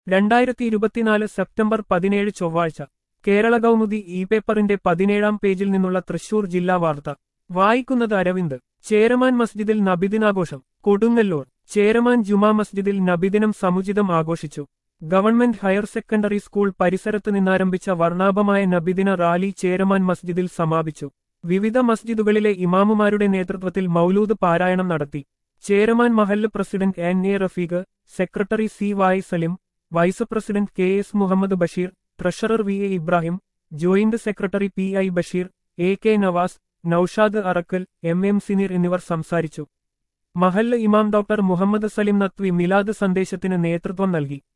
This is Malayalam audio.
രണ്ടായിരത്തി ഇരുപത്തിനാല് സെപ്റ്റംബർ പതിനേഴ് ചൊവ്വാഴ്ച കേരള കൗമുദി ഇ പേപ്പറിന്റെ പതിനേഴാം പേജിൽ നിന്നുള്ള തൃശൂർ ജില്ലാ വാർത്ത വായിക്കുന്നത് അരവിന്ദ് ചേരമാൻ മസ്ജിദിൽ നബിദിനാഘോഷം കൊടുങ്ങല്ലൂർ ചേരമാൻ ജുമാ മസ്ജിദിൽ നബിദിനം സമുചിതം ആഘോഷിച്ചു ഗവൺമെന്റ് ഹയർ സെക്കൻഡറി സ്കൂൾ പരിസരത്ത് നിന്നാരംഭിച്ച വർണ്ണാഭമായ നബിദിന റാലി ചേരമാൻ മസ്ജിദിൽ സമാപിച്ചു വിവിധ മസ്ജിദുകളിലെ ഇമാമുമാരുടെ നേതൃത്വത്തിൽ മൗലൂദ് പാരായണം നടത്തി ചേരമാൻ മഹല്ല് president N A Rafeeq secretary C Y Salim vice president K S Muhammad Basheer treasurer V A Ibrahim joint secretary P I Basheer A K Navas Noushad Arakkal M M Sineer എന്നിവർ സംസാരിച്ചു മഹല്ല് ഇമാം ഡോക്ടർ മുഹമ്മദ് സലിം നത്വി മിലാദ് സന്ദേശത്തിന് നേതൃത്വം നൽകി